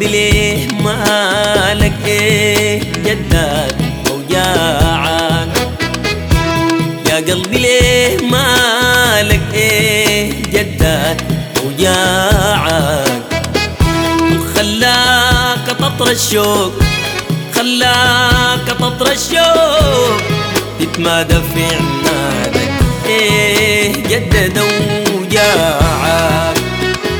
قلبي ليه مالك ايه جدك اوجاعك يا قلبي ليه مالك ايه جدك اوجاعك خلاك تطر الشوق خلاك تطر الشوق تتمادى في عنادك ايه جدد اوجاعك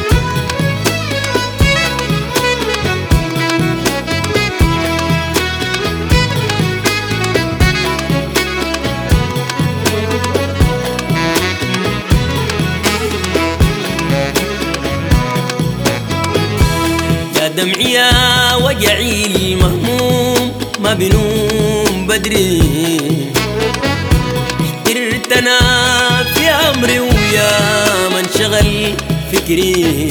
يا دمعي يا وجعي المهموم ما بنوم بدري احترتنا في امري ويا من شغل فكري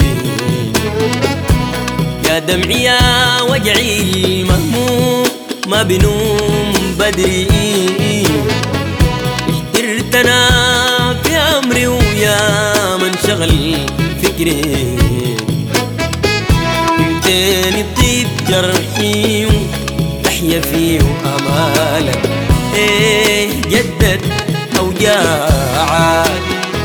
يا دمعي يا وجعي المهموم ما بنوم بدري احترتنا في امري ويا من شغل فكري يمكن يطيب جرحي وتحيا فيه امالك ايه جدد اوجاعك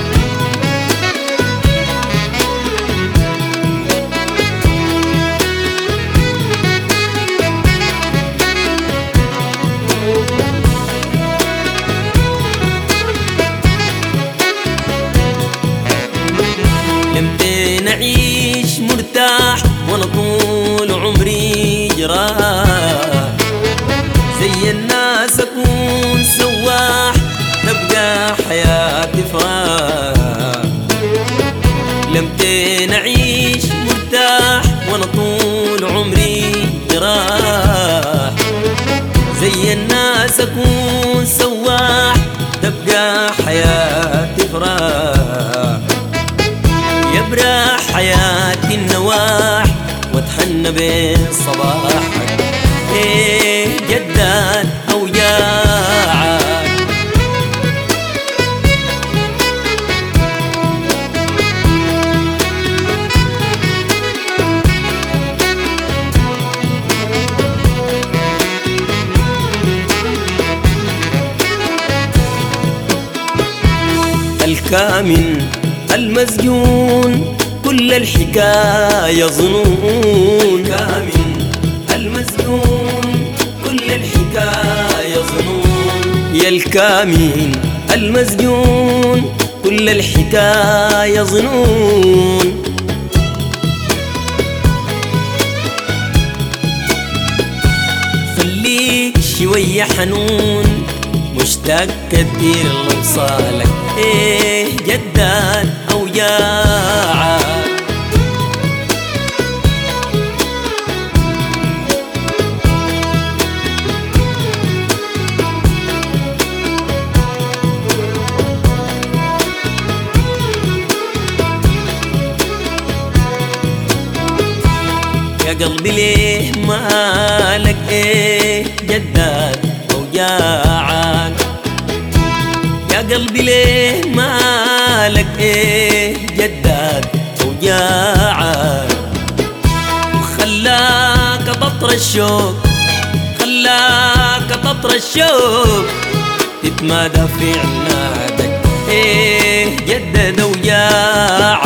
لمتين اعيش مرتاح وانا طول عمري جراح زي الناس اكون سواح تبقى حياتي فراح لمتين اعيش مرتاح وانا طول عمري جراح زي الناس اكون سواح تبقى حياتي فراح يبرح حياتي النواح واتحنى بين صباحك ايه جداد اوجاعك الكامن المسجون كل الحكاية ظنون كامن المسجون كل الحكاية ظنون يا الكامن المسجون كل الحكاية ظنون خليك شوية حنون مشتاق كتير لوصالك ايه جداد اوجاعك يا قلبي ليه مالك ايه جداد اوجاعك يا قلبي ليه مالك ايه جداد اوجاعك وخلاك تطر الشوق خلاك تطر الشوق تتمادى في عنادك ايه جدد اوجاعك